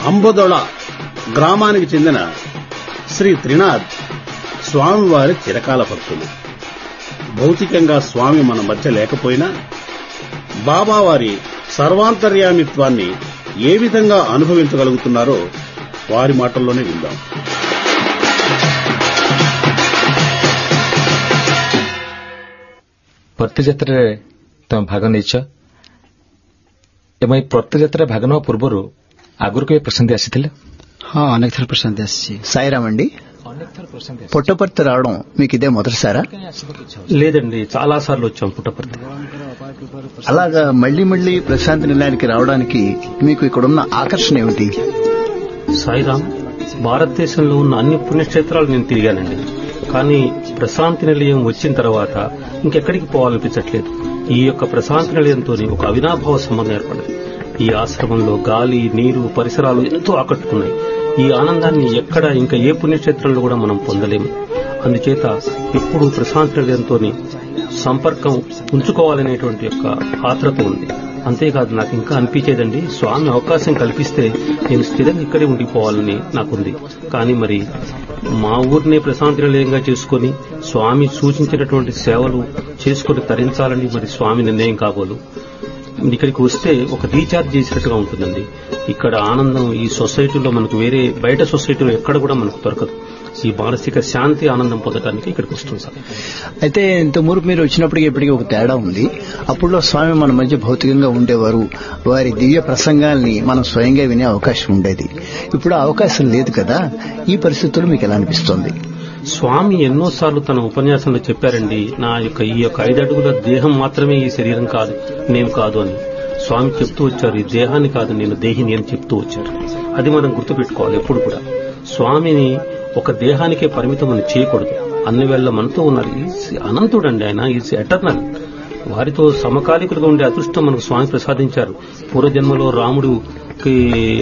అంబదొళ గ్రామానికి చెందిన శ్రీ త్రినాథ్ స్వామివారి చిరకాల భక్తులు భౌతికంగా స్వామి మన మధ్య లేకపోయినా బాబావారి సర్వాంతర్యామిత్వాన్ని ఏ విధంగా అనుభవించగలుగుతున్నారో వారి మాటల్లోనే విందాం ପ୍ରତି ଯାତ୍ରାରେ ତମେ ଭାଗ ନେଇଛ ଏବଂ ଏଇ ପ୍ରତି ଯାତ୍ରାରେ ଭାଗ ନେବା ପୂର୍ବରୁ ଆଗରୁ କେବେ ପ୍ରଶାନ୍ତି ଆସିଥିଲେ ହଁ ଅନେକ ଥର ପ୍ରଶାନ୍ତି ଆସିଛି ସାଇରାମ అండి ଅନେକ ଥର ପ୍ରଶାନ୍ତି పుట్టపర్తి రావడం మీకు ఇదే మొదటిసారా లేదండి చాలా సార్లు వచ్చాం పుట్టపర్తి అలాగా మళ్లీ మళ్లీ ప్రశాంతి నిలయానికి రావడానికి మీకు ఇక్కడున్న ఆకర్షణ ఏమిటి సాయిరామ్ భారతదేశంలో ఉన్న అన్ని పుణ్యక్షేత్రాలు నేను తిరిగానండి కానీ ప్రశాంతి నిలయం వచ్చిన తర్వాత ఇంకెక్కడికి పోవాలనిపించట్లేదు ఈ యొక్క ప్రశాంతి నిలయంతో ఒక అవినాభావ సంబంధం ఏర్పడింది ఈ ఆశ్రమంలో గాలి నీరు పరిసరాలు ఎంతో ఆకట్టుకున్నాయి ఈ ఆనందాన్ని ఎక్కడ ఇంకా ఏ పుణ్యక్షేత్రంలో కూడా మనం పొందలేము అందుచేత ఎప్పుడు ప్రశాంతి నిలయంతో సంపర్కం ఉంచుకోవాలనేటువంటి యొక్క ఆత్రత ఉంది అంతేకాదు నాకు ఇంకా అనిపించేదండి స్వామి అవకాశం కల్పిస్తే నేను స్థిరంగా ఇక్కడే ఉండిపోవాలని నాకుంది కానీ మరి మా ఊరినే ప్రశాంతి నిలయంగా చేసుకుని స్వామి సూచించినటువంటి సేవలు చేసుకుని తరించాలని మరి స్వామి నిర్ణయం కాబోలు ఇక్కడికి వస్తే ఒక రీఛార్జ్ చేసినట్టుగా ఉంటుందండి ఇక్కడ ఆనందం ఈ సొసైటీలో మనకు వేరే బయట సొసైటీలో ఎక్కడ కూడా మనకు దొరకదు ఈ మానసిక శాంతి ఆనందం పొందడానికి ఇక్కడికి వస్తుంది సార్ అయితే ఇంత మురుపు మీరు వచ్చినప్పటికీ ఇప్పటికీ ఒక తేడా ఉంది అప్పుడులో స్వామి మన మధ్య భౌతికంగా ఉండేవారు వారి దివ్య ప్రసంగాల్ని మనం స్వయంగా వినే అవకాశం ఉండేది ఇప్పుడు ఆ అవకాశం లేదు కదా ఈ పరిస్థితుల్లో మీకు ఎలా అనిపిస్తోంది స్వామి ఎన్నోసార్లు తన ఉపన్యాసంలో చెప్పారండి నా యొక్క ఈ యొక్క ఐదడుగుల దేహం మాత్రమే ఈ శరీరం కాదు నేను కాదు అని స్వామి చెప్తూ వచ్చారు ఈ దేహాన్ని కాదు నేను దేహిని అని చెప్తూ వచ్చారు అది మనం గుర్తుపెట్టుకోవాలి ఎప్పుడు కూడా స్వామిని ఒక దేహానికే పరిమితం అని చేయకూడదు అన్ని వేళ మనతో ఉన్నారు ఈజ్ అనంతుడండి ఆయన ఈజ్ ఎటర్నల్ వారితో సమకాలికులుగా ఉండే అదృష్టం మనకు స్వామి ప్రసాదించారు పూర్వజన్మలో రాముడుకి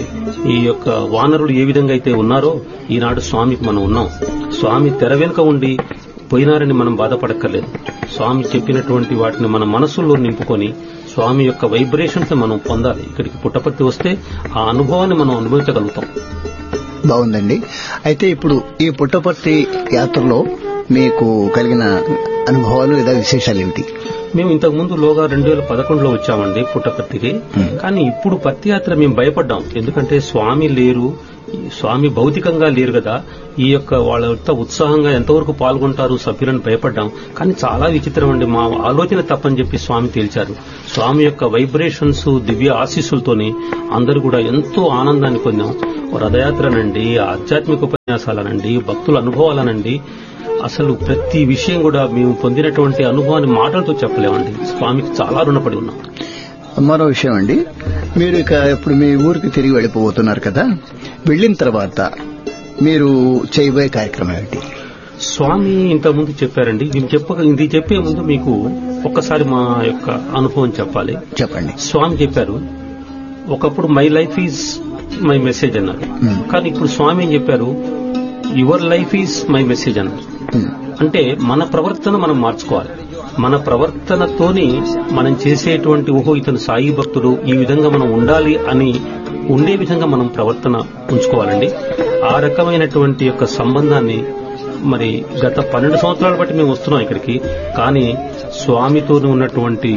ఈ యొక్క వానరులు ఏ విధంగా అయితే ఉన్నారో ఈనాడు స్వామికి మనం ఉన్నాం స్వామి తెర వెనుక ఉండి పోయినారని మనం బాధపడక్కర్లేదు స్వామి చెప్పినటువంటి వాటిని మన మనసుల్లో నింపుకొని స్వామి యొక్క వైబ్రేషన్స్ మనం పొందాలి ఇక్కడికి పుట్టపర్తి వస్తే ఆ అనుభవాన్ని మనం అనుభవించగలుగుతాం బాగుందండి అయితే ఇప్పుడు ఈ పుట్టపర్తి యాత్రలో మీకు కలిగిన అనుభవాలు లేదా విశేషాలు ఏమిటి మేము ఇంతకు ముందు లోగా రెండు వేల పదకొండులో వచ్చామండి పుట్టపర్తికి కానీ ఇప్పుడు పత్తి యాత్ర మేము భయపడ్డాం ఎందుకంటే స్వామి లేరు ఈ స్వామి భౌతికంగా లేరు కదా ఈ యొక్క వాళ్ళ ఉత్సాహంగా ఎంతవరకు పాల్గొంటారు సభ్యులను భయపడ్డాం కానీ చాలా విచిత్రం అండి మా ఆలోచన తప్పని చెప్పి స్వామి తేల్చారు స్వామి యొక్క వైబ్రేషన్స్ దివ్య ఆశీస్సులతోని అందరూ కూడా ఎంతో ఆనందాన్ని పొందాం రథయాత్రనండి ఆధ్యాత్మిక ఉపన్యాసాలనండి భక్తుల అనుభవాలనండి అసలు ప్రతి విషయం కూడా మేము పొందినటువంటి అనుభవాన్ని మాటలతో చెప్పలేమండి స్వామికి చాలా రుణపడి ఉన్నాం మరో విషయం అండి మీరు ఇక ఇప్పుడు మీ ఊరికి తిరిగి వెళ్ళిపోతున్నారు కదా వెళ్ళిన తర్వాత మీరు చేయబోయే కార్యక్రమం ఏమిటి స్వామి ఇంతకుముందు చెప్పారండి ఇది చెప్పక ఇది చెప్పే ముందు మీకు ఒక్కసారి మా యొక్క అనుభవం చెప్పాలి చెప్పండి స్వామి చెప్పారు ఒకప్పుడు my life is my message అన్నారు Hmm. కానీ ఇప్పుడు స్వామి ఏం చెప్పారు your life is my message అన్నారు ఉమ్. అంటే మన ప్రవర్తన మనం మార్చుకోవాలి మన ప్రవర్తనతోని మనం చేసేటువంటి ఓహో ఇతను సాయి భక్తుడు ఈ విధంగా మనం ఉండాలి అని ఉండే విధంగా మనం ప్రవర్తన ఉంచుకోవాలండి ఆ రకమైనటువంటి యొక్క సంబంధాన్ని మరి గత పన్నెండు సంవత్సరాల బట్టి మేము వస్తున్నాం ఇక్కడికి కానీ స్వామితోనే ఉన్నటువంటి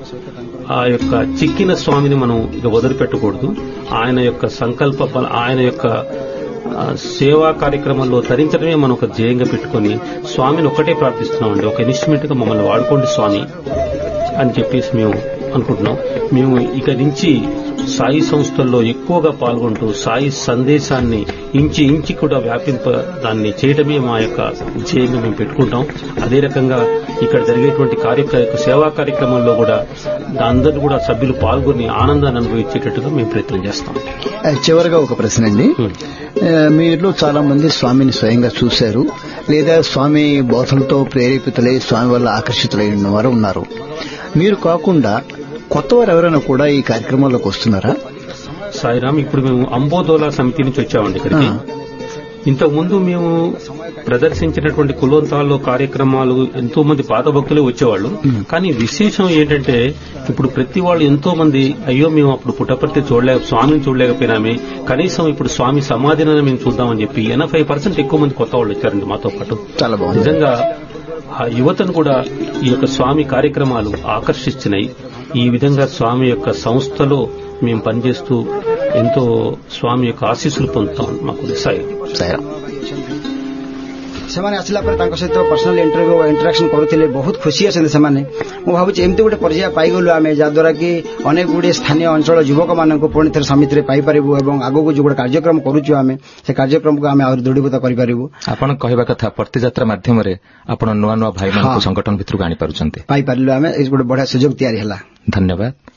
ఆ యొక్క చిక్కిన స్వామిని మనం ఇక వదిలిపెట్టకూడదు ఆయన యొక్క సంకల్ప ఫల- ఆయన యొక్క ఆ, సేవా కార్యక్రమంలో తరించడమే మనం ఒక ధ్యేయంగా పెట్టుకొని స్వామిని ఒక్కటే ప్రార్థిస్తున్నామండి ఒక ఇన్స్ట్రుమెంట్ గా మమ్మల్ని వాడుకోండి స్వామి అని చెప్పేసి మేము అనుకుంటున్నాం మేము ఇక నుంచి సాయి సంస్థల్లో ఎక్కువగా పాల్గొంటూ సాయి సందేశాన్ని ఇంచి ఇంచి కూడా వ్యాపింప దాన్ని చేయడమే మా యొక్క ధ్యేయంగా మేము పెట్టుకుంటాం అదే రకంగా ఇక్కడ జరిగేటువంటి కార్యక్ర సేవా కార్యక్రమంలో కూడా అందరూ కూడా సభ్యులు పాల్గొని ఆనందాన్ని అనుభవించేటట్టుగా మేము ప్రయత్నం చేస్తాం ఆ, చివరగా ఒక ప్రశ్న అండి Hmm. ఆ, మీలో చాలా మంది స్వామిని స్వయంగా చూశారు లేదా స్వామి బోధనతో ప్రేరేపితులై స్వామి వల్ల ఆకర్షితులై ఉన్న వారు ఉన్నారు మీరు కాకుండా కొత్త వారు ఎవరైనా కూడా ఈ కార్యక్రమంలోకి వస్తున్నారా సాయిరామ్ ఇప్పుడు మేము అంబోదోలా సమితి నుంచి వచ్చామండి ఇక్కడికి ఆ. ఇంతకు ముందు మేము ప్రదర్శించినటువంటి కులవంతాల్లో కార్యక్రమాలు ఎంతో మంది పాత భక్తులే వచ్చేవాళ్ళు కానీ విశేషం ఏంటంటే ఇప్పుడు ప్రతి వాళ్ళు ఎంతో మంది అయ్యో మేము అప్పుడు పుట్టపర్తి చూడలేక స్వామిని చూడలేకపోయినామే కనీసం ఇప్పుడు స్వామి సమాధిని మేము చూద్దామని చెప్పి ఎనభై పర్సెంట్ ఎక్కువ మంది కొత్త వాళ్ళు వచ్చారండి మాతో పాటు చాలా బాగుంది నిజంగా ఆ యువతను కూడా ఈ యొక్క స్వామి కార్యక్రమాలు ఆకర్షిస్తున్నాయి ఈ విధంగా స్వామి యొక్క సంస్థలో మేము పనిచేస్తూ ఎంతో స్వామి యొక్క ఆశీస్సులు పొందుతాం మాకు సాయి సరే ସେମାନେ ଆସିଲା ପରେ ତାଙ୍କ ସହିତ ପର୍ସନାଲ ଇଣ୍ଟରଭ୍ୟୁ ଇଣ୍ଟରାକ୍ସନ କରୁଥିଲେ ବହୁତ ଖୁସି ଅଛନ୍ତି ସେମାନେ ମୁଁ ଭାବୁଛି ଏମିତି ଗୋଟେ ପର୍ଯ୍ୟାୟ ପାଇଗଲୁ ଆମେ ଯାହାଦ୍ୱାରା କି ଅନେକ ଗୁଡ଼ିଏ ସ୍ଥାନୀୟ ଅଞ୍ଚଳ ଯୁବକମାନଙ୍କୁ ପୁଣି ଥରେ ସମିତିରେ ପାଇପାରିବୁ ଏବଂ ଆଗକୁ ଯୋଉ ଗୋଟେ କାର୍ଯ୍ୟକ୍ରମ କରୁଛୁ ଆମେ ସେ କାର୍ଯ୍ୟକ୍ରମକୁ ଆମେ ଆହୁରି ଦୃଢ଼ୀଭୂତ କରିପାରିବୁ ଆପଣ କହିବା କଥା ପ୍ରତିଯାତ୍ରା ମାଧ୍ୟମରେ ଆପଣ ନୂଆ ନୂଆ ଭାଇମାନଙ୍କୁ ହଁ। ସଂଗଠନ ଭିତରକୁ ଆଣିପାରୁଛନ୍ତି ପାଇପାରିଲୁ ଆମେ ଏଇ ଗୋଟେ ବଢିଆ ସୁଯୋଗ ତିଆରି ହେଲା ଧନ୍ୟବାଦ